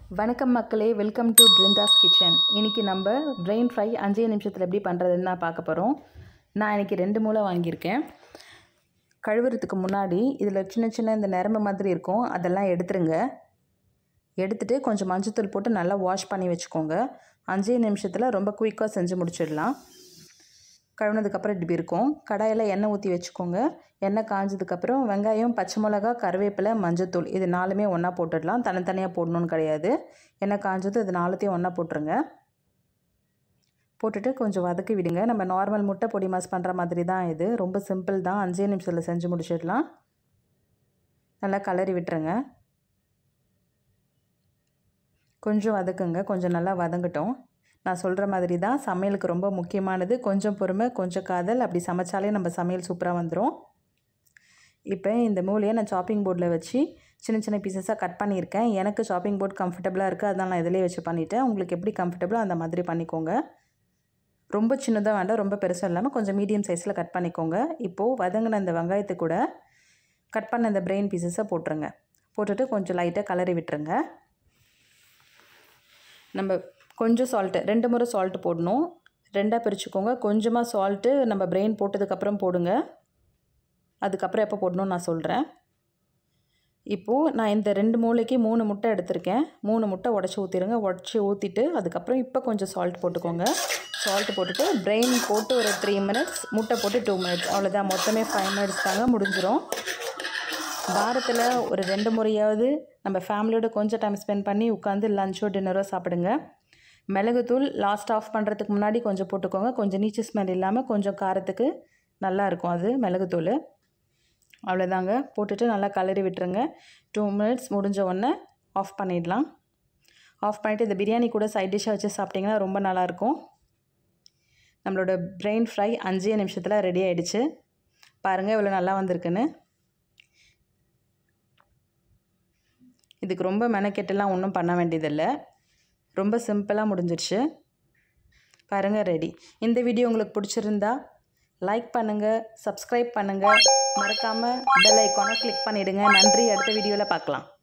வணக்கம் மக்களே welcome to Brinda's kitchen இன்றைக்கி நம்ம பிரெயின் ஃப்ரை அஞ்சே நிமிஷத்தில் எப்படி பண்ணுறதுன்னு தான் பார்க்க போகிறோம் நான் இன்றைக்கி ரெண்டு மூளை வாங்கியிருக்கேன் கழுவுறதுக்கு முன்னாடி இதில் சின்ன சின்ன இந்த நரம்பு மாதிரி இருக்கும் அதெல்லாம் எடுத்துருங்க எடுத்துகிட்டு கொஞ்சம் மஞ்சத்தூள் போட்டு நல்லா வாஷ் பண்ணி வச்சுக்கோங்க அஞ்சே நிமிஷத்தில் ரொம்ப குயிக்காக செஞ்சு முடிச்சிடலாம் கழுவுனதுக்கப்புறம் இப்படி இருக்கும் கடாயில் எண்ணெய் ஊற்றி வச்சுக்கோங்க எண்ணெய் காஞ்சதுக்கப்புறம் வெங்காயம் பச்சை மிளகா கருவேப்பிலை மஞ்சத்தூள் இது நாலுமே ஒன்றா போட்டுடலாம் தனித்தனியாக போடணும்னு கிடையாது எண்ணெய் காஞ்சது இது நாலுத்தையும் ஒன்றா போட்டுருங்க போட்டுட்டு கொஞ்சம் வதக்கி விடுங்க நம்ம நார்மல் முட்டை பொடி மாஸ் பண்ணுற மாதிரி தான் இது ரொம்ப சிம்பிள் தான் அஞ்சே நிமிஷத்தில் செஞ்சு முடிச்சிடலாம் நல்லா கலரி விட்டுருங்க கொஞ்சம் வதக்குங்க கொஞ்சம் நல்லா வதங்கட்டும் நான் சொல்கிற மாதிரி தான் சமையலுக்கு ரொம்ப முக்கியமானது கொஞ்சம் பொறுமை கொஞ்சம் காதல் அப்படி சமைச்சாலே நம்ம சமையல் சூப்பராக வந்துடும் இப்போ இந்த மூலையை நான் சாப்பிங் போர்டில் வச்சு சின்ன சின்ன பீசஸாக கட் பண்ணியிருக்கேன் எனக்கு சாப்பிங் போர்ட் கம்ஃபர்டபுளாக இருக்குது அதனால் நான் இதிலே வச்சு பண்ணிவிட்டேன் உங்களுக்கு எப்படி கம்ஃபர்டபுளோ அந்த மாதிரி பண்ணிக்கோங்க ரொம்ப சின்னதாக வேண்டாம் ரொம்ப பெருசாக இல்லாமல் கொஞ்சம் மீடியம் சைஸில் கட் பண்ணிக்கோங்க இப்போது வதங்கின இந்த வெங்காயத்தை கூட கட் பண்ண இந்த பிரெயின் பீசஸை போட்டுருங்க போட்டுட்டு கொஞ்சம் லைட்டாக கலரி விட்டுருங்க நம்ம கொஞ்சம் சால்ட்டு ரெண்டு முறை சால்ட்டு போடணும் ரெண்டாக பிரிச்சுக்கோங்க கொஞ்சமாக சால்ட்டு நம்ம பிரெயின் போட்டதுக்கப்புறம் போடுங்க அதுக்கப்புறம் எப்போ போடணும்னு நான் சொல்கிறேன் இப்போது நான் இந்த ரெண்டு மூளைக்கு மூணு முட்டை எடுத்திருக்கேன் மூணு முட்டை உடச்சி ஊற்றிடுங்க உடச்சி ஊற்றிட்டு அதுக்கப்புறம் இப்போ கொஞ்சம் சால்ட் போட்டுக்கோங்க சால்ட் போட்டுட்டு பிரெயின் போட்டு ஒரு த்ரீ மினிட்ஸ் முட்டை போட்டு டூ மினிட்ஸ் அவ்வளோதான் மொத்தமே ஃபைவ் மினிட்ஸ் தாங்க முடிஞ்சிடும் வாரத்தில் ஒரு ரெண்டு முறையாவது நம்ம ஃபேமிலியோட கொஞ்சம் டைம் ஸ்பெண்ட் பண்ணி உட்காந்து லஞ்சோ டின்னரோ சாப்பிடுங்க மிளகுத்தூள் லாஸ்ட் ஆஃப் பண்ணுறதுக்கு முன்னாடி கொஞ்சம் போட்டுக்கோங்க கொஞ்சம் நீச்சு ஸ்மெல் இல்லாமல் கொஞ்சம் காரத்துக்கு நல்லா இருக்கும் அது மிளகுத்தூள் அவ்வளோதாங்க போட்டுட்டு நல்லா கலரி விட்டுருங்க டூ மினிட்ஸ் முடிஞ்ச உடனே ஆஃப் பண்ணிடலாம் ஆஃப் பண்ணிவிட்டு இந்த பிரியாணி கூட சைட் டிஷ்ஷாக வச்சு சாப்பிட்டிங்கன்னா ரொம்ப நல்லாயிருக்கும் நம்மளோட பிரெயின் ஃப்ரை அஞ்சே நிமிஷத்தில் ரெடி ஆகிடுச்சு பாருங்கள் இவ்வளோ நல்லா வந்திருக்குன்னு இதுக்கு ரொம்ப மெனக்கெட்டெல்லாம் ஒன்றும் பண்ண வேண்டியதில்லை ரொம்ப சிம்பிளாக முடிஞ்சிடுச்சு பாருங்கள் ரெடி இந்த வீடியோ உங்களுக்கு பிடிச்சிருந்தா லைக் பண்ணுங்கள் சப்ஸ்கிரைப் பண்ணுங்கள் மறக்காமல் பெல் ஐக்கானை கிளிக் பண்ணிவிடுங்க நன்றி அடுத்த வீடியோவில் பார்க்கலாம்